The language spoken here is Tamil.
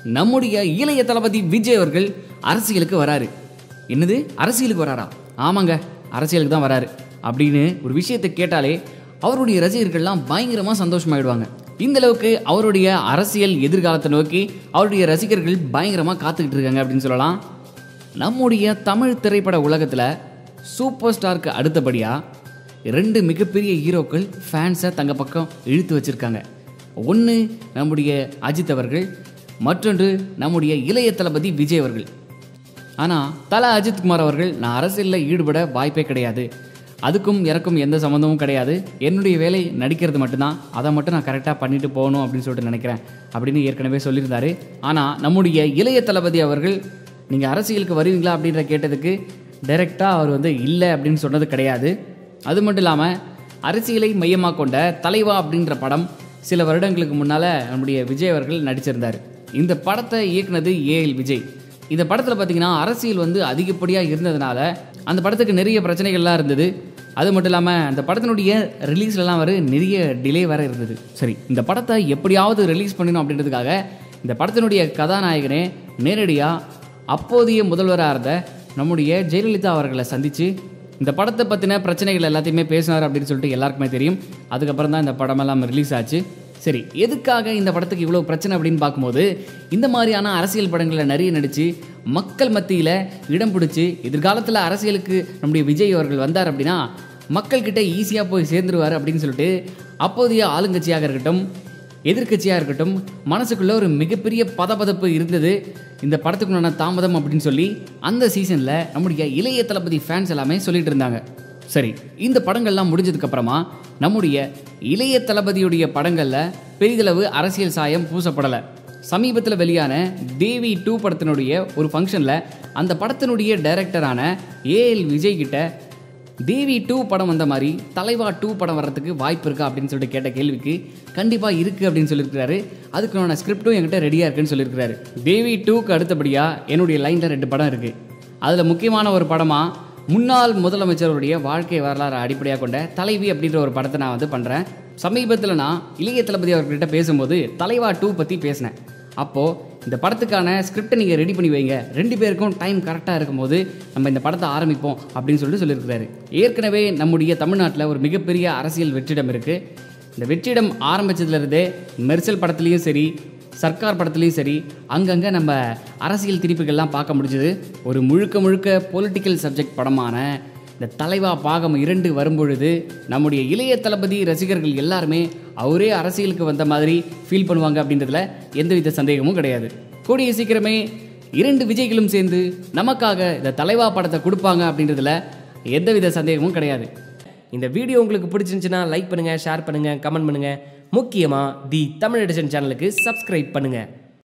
நம்முடைய இளைய தளபதி விஜய் அவர்கள் அரசியலுக்கு வராரு என்னது அரசியலுக்கு வராரா ஆமாங்க அரசியலுக்கு தான் வராரு அப்படின்னு ஒரு விஷயத்தை கேட்டாலே அவருடைய ரசிகர்கள்லாம் பயங்கரமாக சந்தோஷமாயிடுவாங்க இந்த அளவுக்கு அவருடைய அரசியல் எதிர்காலத்தை நோக்கி அவருடைய ரசிகர்கள் பயங்கரமாக காத்துக்கிட்டு இருக்காங்க அப்படின்னு சொல்லலாம் நம்முடைய தமிழ் திரைப்பட உலகத்தில் சூப்பர் ஸ்டாருக்கு அடுத்தபடியாக ரெண்டு மிகப்பெரிய ஹீரோக்கள் ஃபேன்ஸை தங்க பக்கம் இழுத்து வச்சிருக்காங்க ஒன்று நம்முடைய அஜித் அவர்கள் மற்றொன்று நம்முடைய இளைய தளபதி விஜய் அவர்கள் ஆனால் தல அஜித் குமார் அவர்கள் நான் அரசியலில் ஈடுபட வாய்ப்பே கிடையாது அதுக்கும் எனக்கும் எந்த சம்மந்தமும் கிடையாது என்னுடைய வேலை நடிக்கிறது மட்டும்தான் அதை மட்டும் நான் கரெக்டாக பண்ணிட்டு போகணும் அப்படின்னு சொல்லிட்டு நினைக்கிறேன் அப்படின்னு ஏற்கனவே சொல்லியிருந்தாரு ஆனால் நம்முடைய இளைய தளபதி அவர்கள் நீங்கள் அரசியலுக்கு வருவீங்களா அப்படின்ற கேட்டதுக்கு டைரெக்டாக அவர் வந்து இல்லை அப்படின்னு சொன்னது கிடையாது அது மட்டும் இல்லாமல் அரசியலை மையமாக கொண்ட தலைவா அப்படின்ற படம் சில வருடங்களுக்கு முன்னால் நம்முடைய விஜய் அவர்கள் நடிச்சிருந்தார் இந்த படத்தை இயக்குனது ஏஎல் விஜய் இந்த படத்தில் பார்த்தீங்கன்னா அரசியல் வந்து அதிகப்படியாக இருந்ததுனால அந்த படத்துக்கு நிறைய பிரச்சனைகள்லாம் இருந்தது அது மட்டும் இல்லாமல் அந்த படத்தினுடைய ரிலீஸ்லலாம் வர நிறைய டிலே வேற இருந்தது சரி இந்த படத்தை எப்படியாவது ரிலீஸ் பண்ணணும் அப்படின்றதுக்காக இந்த படத்தினுடைய கதாநாயகனே நேரடியாக அப்போதைய முதல்வராக இருந்த நம்முடைய ஜெயலலிதா அவர்களை சந்தித்து இந்த படத்தை பற்றின பிரச்சனைகள் எல்லாத்தையுமே பேசினார் அப்படின்னு சொல்லிட்டு எல்லாருக்குமே தெரியும் அதுக்கப்புறம் தான் இந்த படமெல்லாம் ரிலீஸ் ஆச்சு சரி எதுக்காக இந்த படத்துக்கு இவ்வளோ பிரச்சனை அப்படின்னு பார்க்கும்போது இந்த மாதிரியான அரசியல் படங்களில் நிறைய நடித்து மக்கள் மத்தியில் இடம் பிடிச்சி எதிர்காலத்தில் அரசியலுக்கு நம்முடைய விஜய் அவர்கள் வந்தார் அப்படின்னா மக்கள்கிட்ட ஈஸியாக போய் சேர்ந்துருவார் அப்படின்னு சொல்லிட்டு அப்போதைய ஆளுங்கட்சியாக இருக்கட்டும் எதிர்க்கட்சியாக இருக்கட்டும் மனசுக்குள்ள ஒரு மிகப்பெரிய பதபதப்பு இருந்தது இந்த படத்துக்குண்டான தாமதம் அப்படின்னு சொல்லி அந்த சீசனில் நம்முடைய இளைய தளபதி ஃபேன்ஸ் எல்லாமே சொல்லிட்டு இருந்தாங்க சரி இந்த படங்கள்லாம் முடிஞ்சதுக்கு அப்புறமா நம்முடைய இளைய தளபதியுடைய படங்களில் பெரிதளவு அரசியல் சாயம் பூசப்படலை சமீபத்தில் வெளியான தேவி டூ படத்தினுடைய ஒரு ஃபங்க்ஷனில் அந்த படத்தினுடைய டைரக்டரான ஏஎல் விஜய் கிட்ட தேவி டூ படம் வந்த மாதிரி தலைவா டூ படம் வர்றதுக்கு வாய்ப்பு இருக்கா அப்படின்னு சொல்லிட்டு கேட்ட கேள்விக்கு கண்டிப்பாக இருக்குது அப்படின்னு சொல்லியிருக்கிறாரு அதுக்கான ஸ்கிரிப்டும் என்கிட்ட ரெடியாக இருக்குன்னு சொல்லியிருக்கிறாரு தேவி டூக்கு அடுத்தபடியாக என்னுடைய லைனில் ரெண்டு படம் இருக்குது அதில் முக்கியமான ஒரு படமாக முன்னாள் முதலமைச்சருடைய வாழ்க்கை வரலாறு அடிப்படையாக கொண்ட தலைவி அப்படின்ற ஒரு படத்தை நான் வந்து பண்ணுறேன் சமீபத்தில் நான் இளைய தளபதி அவர்கிட்ட பேசும்போது தலைவா டூ பற்றி பேசினேன் அப்போது இந்த படத்துக்கான ஸ்கிரிப்டை நீங்கள் ரெடி பண்ணி வைங்க ரெண்டு பேருக்கும் டைம் கரெக்டாக இருக்கும்போது நம்ம இந்த படத்தை ஆரம்பிப்போம் அப்படின்னு சொல்லிட்டு சொல்லியிருக்கிறாரு ஏற்கனவே நம்முடைய தமிழ்நாட்டில் ஒரு மிகப்பெரிய அரசியல் வெற்றிடம் இருக்குது இந்த வெற்றிடம் ஆரம்பிச்சதுலேருந்தே மெர்சல் படத்துலேயும் சரி சர்க்கார் படத்துலேயும் சரி அங்கங்கே நம்ம அரசியல் திருப்பிகள்லாம் பார்க்க முடிஞ்சது ஒரு முழுக்க முழுக்க பொலிட்டிக்கல் சப்ஜெக்ட் படமான இந்த தலைவா பாகம் இரண்டு வரும்பொழுது நம்முடைய இளைய தளபதி ரசிகர்கள் எல்லாருமே அவரே அரசியலுக்கு வந்த மாதிரி ஃபீல் பண்ணுவாங்க அப்படின்றதுல எந்தவித சந்தேகமும் கிடையாது கூடிய சீக்கிரமே இரண்டு விஜய்களும் சேர்ந்து நமக்காக இந்த தலைவா படத்தை கொடுப்பாங்க அப்படின்றதுல எந்தவித சந்தேகமும் கிடையாது இந்த வீடியோ உங்களுக்கு பிடிச்சிருந்துச்சுன்னா லைக் பண்ணுங்கள் ஷேர் பண்ணுங்கள் கமெண்ட் பண்ணுங்கள் முக்கியமாக தி தமிழ் எடிஷன் சேனலுக்கு சப்ஸ்கிரைப் பண்ணுங்கள்